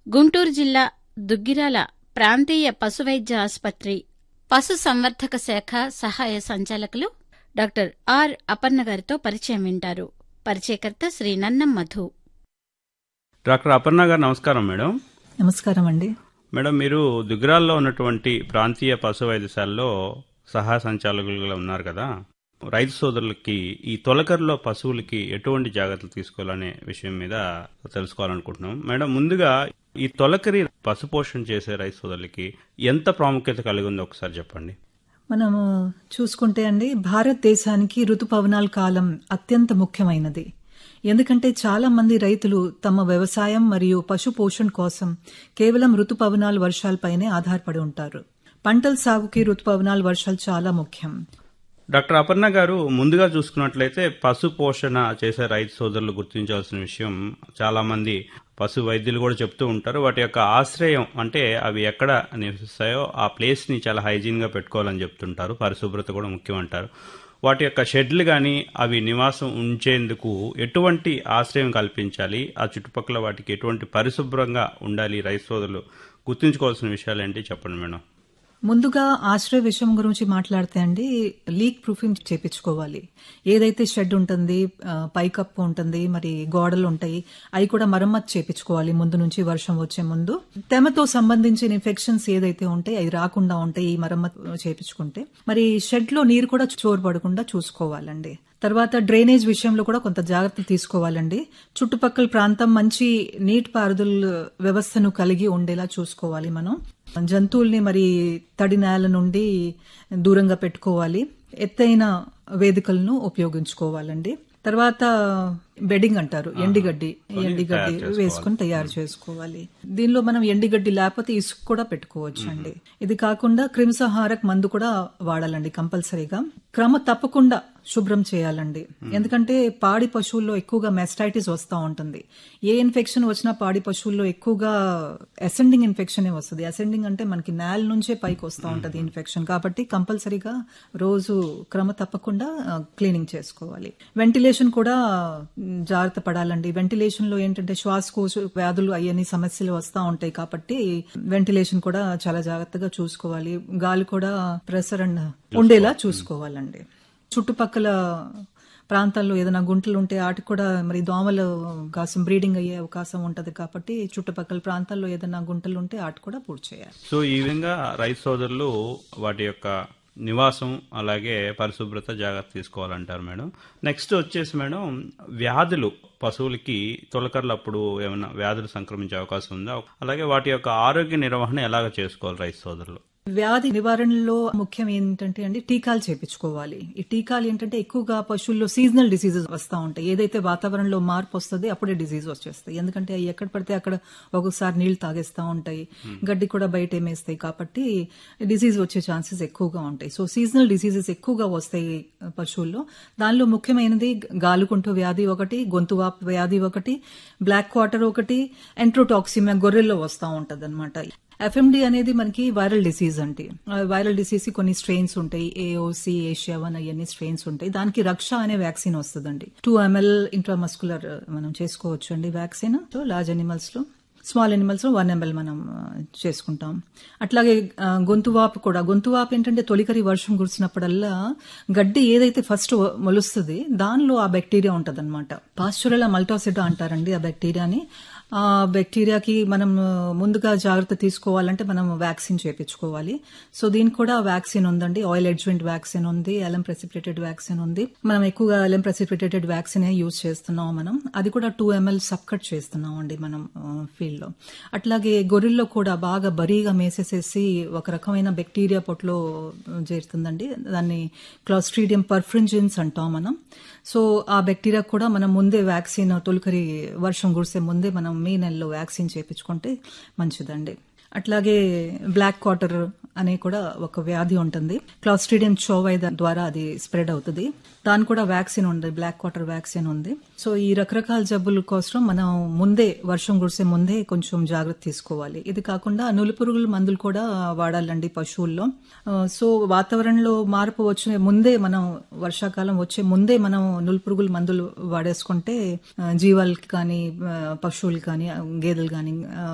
గుంటూరు జిల్లా దుగ్గిరాల ప్రాంతీయ పశువైద్య ఆసుపత్రి పశు సంవర్ధక శాఖ సహాయ సంచాలకులు డాక్టర్ ఆర్ అపర్ణ గారితో పరిచయం వింటారు పరిచయకర్త శ్రీ నన్నం మధు డాక్టర్ అపర్ణ గారు నమస్కారం మేడం నమస్కారం అండి మేడం మీరు దుగ్రాల్లో ఉన్నటువంటి ప్రాంతీయ పశు వైద్యశాలలో సహాయ సంచాలకులుగా ఉన్నారు కదా రైతు సోదరులకి ఈ తొలకరిలో పశువులకి ఎటువంటి జాగ్రత్తలు తీసుకోవాలనే విషయం మీద తెలుసుకోవాలనుకుంటున్నాం మేడం ముందుగా ఈ తొలకరి పశు పోషణ చేసే రైతు సోదరులకి ఎంత ప్రాముఖ్యత కలిగి ఉందో ఒకసారి చెప్పండి మనము చూసుకుంటే అండి భారతదేశానికి ఋతుపవనాల కాలం అత్యంత ముఖ్యమైనది ఎందుకంటే చాలా మంది రైతులు తమ వ్యవసాయం మరియు పశు పోషణ కోసం కేవలం ఋతుపవనాల వర్షాలపైనే ఆధారపడి ఉంటారు పంటల సాగుకి ఋతుపవనాల వర్షాలు చాలా ముఖ్యం డాక్టర్ అపర్ణ గారు ముందుగా చూసుకున్నట్లయితే పశు పోషణ చేసే రైతు సోదరులు గుర్తించాల్సిన విషయం చాలా మంది పశు వైద్యులు కూడా చెప్తూ ఉంటారు వాటి యొక్క ఆశ్రయం అంటే అవి ఎక్కడ నివసిస్తాయో ఆ ప్లేస్ ని చాలా హైజీన్ గా పెట్టుకోవాలని చెప్తుంటారు పరిశుభ్రత కూడా ముఖ్యం అంటారు వాటి యొక్క షెడ్లు కానీ అవి నివాసం ఉంచేందుకు ఎటువంటి ఆశ్రయం కల్పించాలి ఆ చుట్టుపక్కల వాటికి ఎటువంటి పరిశుభ్రంగా ఉండాలి రైతు సోదరులు గుర్తుంచుకోవాల్సిన విషయాలు ఏంటి చెప్పండి మేడం ముందుగా ఆశ్రయ విషయం గురించి మాట్లాడితే అండి లీక్ ప్రూఫింగ్ చేపించుకోవాలి ఏదైతే షెడ్ ఉంటుంది ఆ, పైకప్పు ఉంటుంది మరి గోడలు ఉంటాయి అవి కూడా మరమ్మతు చేపించుకోవాలి ముందు నుంచి వర్షం వచ్చే ముందు తెమతో సంబంధించిన ఇన్ఫెక్షన్స్ ఏదైతే ఉంటాయి అవి రాకుండా ఉంటాయి ఈ మరమ్మతు చేపించుకుంటే మరి షెడ్ లో నీరు కూడా చోరుపడకుండా చూసుకోవాలండి తర్వాత డ్రైనేజ్ విషయంలో కూడా కొంత జాగ్రత్తలు తీసుకోవాలండి చుట్టుపక్కల ప్రాంతం మంచి నీటి పారుదల వ్యవస్థను కలిగి ఉండేలా చూసుకోవాలి మనం జంతువుల్ని మరి తడి నేల నుండి దూరంగా పెట్టుకోవాలి ఎత్తైన వేదికలను ఉపయోగించుకోవాలండి తర్వాత బెడ్డింగ్ అంటారు ఎండిగడ్డి ఎండిగడ్డి వేసుకుని తయారు చేసుకోవాలి దీనిలో మనం ఎండిగడ్డి లేకపోతే ఇసుక కూడా పెట్టుకోవచ్చు అండి ఇది కాకుండా క్రిమిసంహారక మందు కూడా వాడాలండి కంపల్సరీగా క్రమ తప్పకుండా శుభ్రం చేయాలండి ఎందుకంటే పాడి పశువుల్లో ఎక్కువగా మెస్టైటిస్ వస్తూ ఉంటుంది ఏ ఇన్ఫెక్షన్ వచ్చినా పాడి పశువుల్లో ఎక్కువగా అసెండింగ్ ఇన్ఫెక్షన్ వస్తుంది అసెండింగ్ అంటే మనకి నేల నుంచే పైకి వస్తూ ఉంటుంది ఇన్ఫెక్షన్ కాబట్టి కంపల్సరీగా రోజు క్రమ తప్పకుండా క్లీనింగ్ చేసుకోవాలి వెంటిలేషన్ కూడా మ్, జాగ్రత్త పడాలండి వెంటిలేషన్ లో ఏంటంటే శ్వాసకోశ వ్యాధులు అవన్నీ సమస్యలు వస్తూ ఉంటాయి కాబట్టి వెంటిలేషన్ కూడా చాలా జాగ్రత్తగా చూసుకోవాలి గాలి కూడా ప్రెషర్ అండ్ ఉండేలా చూసుకోవాలండి చుట్టుపక్కల ప్రాంతాల్లో ఏదైనా గుంటలు ఉంటే వాటికి కూడా మరి దోమలు కాసం బ్రీడింగ్ అయ్యే అవకాశం ఉంటది కాబట్టి చుట్టుపక్కల ప్రాంతాల్లో ఏదైనా గుంటలు ఉంటే వాటి కూడా పూర్తి చేయాలి సో ఈ విధంగా రైతు సోదరులు వాటి యొక్క నివాసం అలాగే పరిశుభ్రత జాగ్రత్త తీసుకోవాలంటారు మేడం నెక్స్ట్ వచ్చేసి మేడం వ్యాధులు పశువులకి తొలకర్లప్పుడు ఏమైనా వ్యాధులు సంక్రమించే అవకాశం ఉందా అలాగే వాటి యొక్క ఆరోగ్య నిర్వహణ ఎలాగ చేసుకోవాలి రైతు సోదరులు వ్యాధి నివారణలో ముఖ్యం ఏంటంటే అండి టీకాలు చేపించుకోవాలి ఈ టీకాలు ఏంటంటే ఎక్కువగా పశువుల్లో సీజనల్ డిసీజెస్ వస్తూ ఉంటాయి ఏదైతే వాతావరణంలో మార్పు వస్తుంది అప్పుడే డిసీజ్ వచ్చేస్తాయి ఎందుకంటే అవి ఎక్కడ పడితే అక్కడ ఒక్కొక్కసారి నీళ్లు తాగేస్తూ ఉంటాయి గడ్డి కూడా బయట ఏమేస్తాయి కాబట్టి డిసీజ్ వచ్చే ఛాన్సెస్ ఎక్కువగా ఉంటాయి సో సీజనల్ డిసీజెస్ ఎక్కువగా వస్తాయి పశువుల్లో దానిలో ముఖ్యమైనది గాలుకుంటు వ్యాధి ఒకటి గొంతు వాపు వ్యాధి ఒకటి బ్లాక్ క్వార్టర్ ఒకటి ఎంట్రోటాక్సిమియా గొర్రెల్లో వస్తూ ఉంటది అనమాట ఎఫ్ఎండి అనేది మనకి వైరల్ డిసీజ్ అంటే ఆ వైరల్ డిసీజ్ కొన్ని స్ట్రెయిన్స్ ఉంటాయి ఏఓసి ఏషియా వన్ అవన్నీ స్ట్రెయిన్స్ ఉంటాయి దానికి రక్ష అనే వ్యాక్సిన్ వస్తుందండి టూ ఎంఎల్ ఇంట్రామస్కులర్ మనం చేసుకోవచ్చు అండి వ్యాక్సిన్ లార్జ్ అనిమల్స్ లో స్మాల్ అనిమల్స్ లో వన్ ఎంఎల్ మనం ఆ, చేసుకుంటాం అట్లాగే ఆ, గొంతు వాపు కూడా గొంతు వాపు ఏంటంటే తొలికరి వర్షం కురిసినప్పుడల్లా గడ్డి ఏదైతే ఫస్ట్ మొలుస్తుంది దానిలో ఆ బ్యాక్టీరియా ఉంటది అనమాట పాస్చురల్ మల్టాసిడా అంటారండి ఆ బ్యాక్టీరియాని ఆ బ్యాక్టీరియాకి మనం ఆ, ముందుగా జాగ్రత్త తీసుకోవాలంటే మనం వ్యాక్సిన్ చేపించుకోవాలి సో దీనికి కూడా వ్యాక్సిన్ ఉందండి ఆయిల్ ఎడ్జ్మెంట్ వ్యాక్సిన్ ఉంది ఎలం ప్రెసిపిటేటెడ్ వ్యాక్సిన్ ఉంది మనం ఎక్కువగా ఎలం ప్రెసిపిటేటెడ్ వ్యాక్సిన్ యూజ్ చేస్తున్నాం మనం అది కూడా టూ ఎంఎల్ సబ్కట్ చేస్తున్నాం అండి మనం ఫీల్డ్ లో అట్లాగే గొర్రెల్లో కూడా బాగా బరీగా మేసేసేసి ఒక రకమైన బ్యాక్టీరియా పొట్లో చేరుతుందండి దాన్ని క్లాస్ట్రీడియం పర్ఫ్రింజిన్స్ అంటాం మనం సో ఆ బ్యాక్టీరియా కూడా మనం ముందే వ్యాక్సిన్ తొలకరి వర్షం కురిసే ముందే మనం మే నెలలో వ్యాక్సిన్ చేపించుకుంటే మంచిదండి అట్లాగే బ్లాక్ క్వార్టర్ అనే కూడా ఒక వ్యాధి ఉంటుంది క్లాస్ట్రీడియం చోవై ద్వారా అది స్ప్రెడ్ అవుతుంది దాని కూడా వ్యాక్సిన్ ఉంది బ్లాక్ క్వార్టర్ వ్యాక్సిన్ ఉంది సో ఈ రకరకాల జబ్బుల కోసం మనం ముందే వర్షం కురిసే ముందే కొంచెం జాగ్రత్త తీసుకోవాలి ఇది కాకుండా నులిపురుగుల మందులు కూడా వాడాలండి పశువుల్లో ఆ, సో వాతావరణంలో మార్పు వచ్చే ముందే మనం వర్షాకాలం వచ్చే ముందే మనం నులిపురుగుల మందులు వాడేసుకుంటే ఆ, జీవాలకి కానీ ఆ, పశువులు కానీ ఆ, గేదెలు కానీ